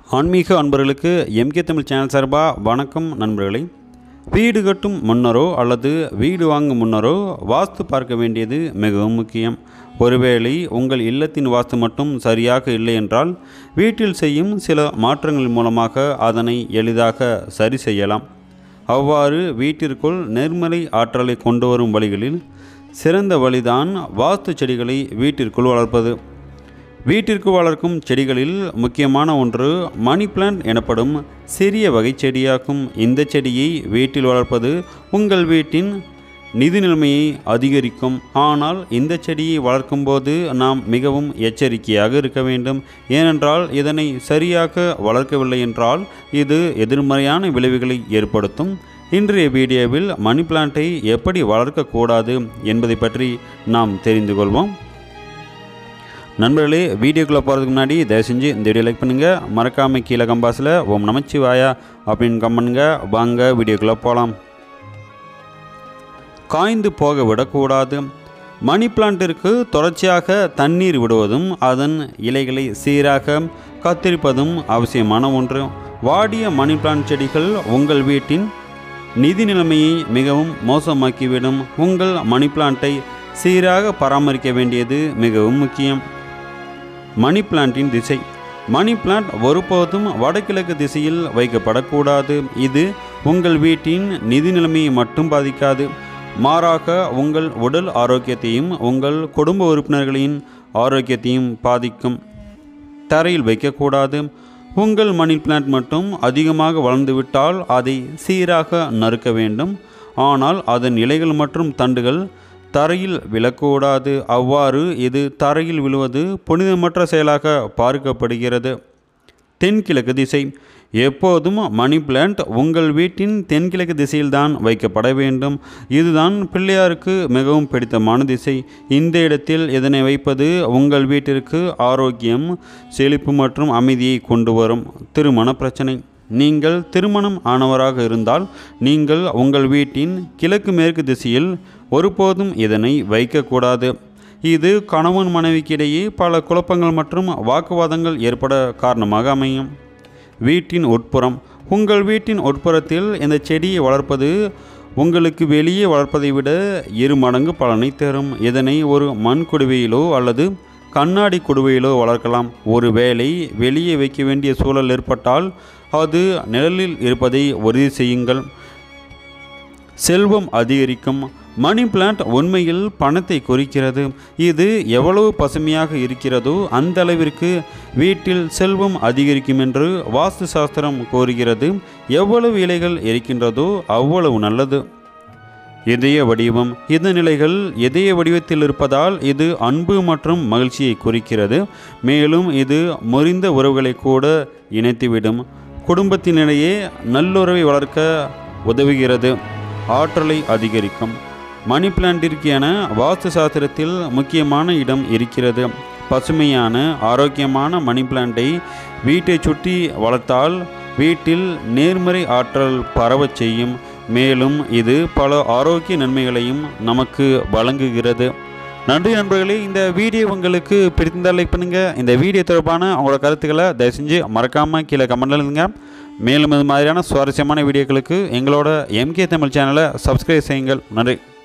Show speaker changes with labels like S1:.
S1: ஆன்மீக அன்பர்களுக்கு MK Tamil channel சார்பாக வணக்கம் நண்பர்களே வீடு கட்டும் முன்னரோ அல்லது வீடு வாங்கும் முன்னரோ வாஸ்து பார்க்க வேண்டியது மிகவும் முக்கியம் ஒருவேளை உங்கள் இல்லத்தின் வாஸ்து மட்டும் சரியாக இல்லை என்றால் வீட்டில் செய்யும் சில மாற்றங்கள் மூலமாக அதனை எளிதாக சரி செய்யலாம் அவ்வாறு வீட்டிற்குள் நேர்மறை ஆற்றலை கொண்டு வரும் வழிகளில் சிறந்த வழிதான் வாஸ்து செடிகளை வீட்டிற்குள் வளர்ப்பது வீட்டிற்கு வளர்க்கும் செடிகளில் முக்கியமான ஒன்று மணி பிளான்ட் எனப்படும் சிறிய வகை செடியாகும் இந்த செடியை வீட்டில் வளர்ப்பது உங்கள் வீட்டின் நிதி நிலைமையை அதிகரிக்கும் ஆனால் இந்த செடியை வளர்க்கும்போது நாம் மிகவும் எச்சரிக்கையாக இருக்க வேண்டும் ஏனென்றால் இதனை சரியாக வளர்க்கவில்லை என்றால் இது எதிர்மறையான விளைவுகளை ஏற்படுத்தும் இன்றைய வீடியோவில் மணி பிளான்ட்டை எப்படி வளர்க்கக்கூடாது என்பதை பற்றி நாம் தெரிந்து கொள்வோம் நண்பர்களே வீடியோக்குள்ளே போகிறதுக்கு முன்னாடி தயவு செஞ்சு இந்த வீடியோ லைக் பண்ணுங்கள் மறக்காமல் கீழே கம்பாஸில் ஓம் நமச்சிவாயா அப்படின்னு கம் பண்ணுங்க வாங்க வீடியோக்குள்ளே போகலாம் காய்ந்து போக விடக்கூடாது மணி பிளான்ட்டிற்கு தொடர்ச்சியாக தண்ணீர் விடுவதும் அதன் இலைகளை சீராக கத்திரிப்பதும் அவசியமான ஒன்று வாடிய மணி பிளான்ட் செடிகள் உங்கள் வீட்டின் நிதி நிலைமையை மிகவும் மோசமாக்கிவிடும் உங்கள் மணி பிளான்ட்டை சீராக பராமரிக்க வேண்டியது மிகவும் முக்கியம் மணி பிளான்ட்டின் திசை மணி பிளான்ட் ஒருபோதும் வடகிழக்கு திசையில் வைக்கப்படக்கூடாது இது உங்கள் வீட்டின் நிதி நிலைமையை மட்டும் பாதிக்காது மாறாக உங்கள் உடல் ஆரோக்கியத்தையும் உங்கள் குடும்ப உறுப்பினர்களின் ஆரோக்கியத்தையும் பாதிக்கும் தரையில் வைக்கக்கூடாது உங்கள் மணி பிளான்ட் மட்டும் அதிகமாக வளர்ந்துவிட்டால் அதை சீராக நறுக்க வேண்டும் ஆனால் அதன் இலைகள் மற்றும் தண்டுகள் தரையில் விழக்கூடாது அவ்வாறு இது தரையில் விழுவது புனிதமற்ற செயலாக பார்க்கப்படுகிறது தென்கிழக்கு திசை எப்போதும் மணி பிளான்ட் உங்கள் வீட்டின் தென்கிழக்கு திசையில்தான் வைக்கப்பட வேண்டும் இதுதான் பிள்ளையாருக்கு மிகவும் பிடித்தமான திசை இந்த இடத்தில் இதனை வைப்பது உங்கள் வீட்டிற்கு ஆரோக்கியம் செழிப்பு மற்றும் அமைதியை கொண்டு வரும் திருமண பிரச்சனை நீங்கள் திருமணம் ஆனவராக இருந்தால் நீங்கள் உங்கள் வீட்டின் கிழக்கு மேற்கு திசையில் ஒருபோதும் இதனை வைக்கக்கூடாது இது கணவன் மனைவிக்கிடையே பல குழப்பங்கள் மற்றும் வாக்குவாதங்கள் ஏற்பட காரணமாக அமையும் வீட்டின் உட்புறம் உங்கள் வீட்டின் உட்புறத்தில் இந்த செடியை வளர்ப்பது உங்களுக்கு வெளியே வளர்ப்பதை விட இரு மடங்கு பலனை தரும் இதனை ஒரு மண் குடுவையிலோ அல்லது கண்ணாடி குடுவையிலோ வளர்க்கலாம் ஒருவேளை வெளியே வைக்க வேண்டிய சூழல் ஏற்பட்டால் அது நிழலில் இருப்பதை உறுதி செய்யுங்கள் செல்வம் அதிகரிக்கும் மணி பிளான்ட் உண்மையில் பணத்தை குறிக்கிறது இது எவ்வளவு பசுமையாக இருக்கிறதோ அந்த அளவிற்கு வீட்டில் செல்வம் அதிகரிக்கும் என்று வாஸ்து சாஸ்திரம் கூறுகிறது எவ்வளவு இலைகள் இருக்கின்றதோ அவ்வளவு நல்லது இதய வடிவம் இந்த நிலைகள் இதய வடிவத்தில் இருப்பதால் இது அன்பு மற்றும் மகிழ்ச்சியை குறிக்கிறது மேலும் இது முறிந்த உறவுகளை கூட இணைத்துவிடும் குடும்பத்தினிடையே நல்லுறவை வளர்க்க உதவுகிறது ஆற்றலை அதிகரிக்கும் மணி பிளான்ட்டிற்கு என வாஸ்து சாஸ்திரத்தில் முக்கியமான இடம் இருக்கிறது பசுமையான ஆரோக்கியமான மணி பிளான்ட்டை வீட்டை சுற்றி வளர்த்தால் வீட்டில் நேர்மறை ஆற்றல் பரவச் செய்யும் மேலும் இது பல ஆரோக்கிய நன்மைகளையும் நமக்கு வழங்குகிறது நன்றி நண்பர்களே இந்த வீடியோ உங்களுக்கு பிடித்திருந்தால் லைக் பண்ணுங்கள் இந்த வீடியோ தொடர்பான உங்களோட கருத்துக்களை தயவு செஞ்சு மறக்காமல் கீழே கமெண்ட்ல எழுதுங்க மேலும் இது மாதிரியான சுவாரஸ்யமான வீடியோக்களுக்கு எங்களோட எம்கே தமிழ் சேனலை சப்ஸ்கிரைப் செய்யுங்கள் நன்றி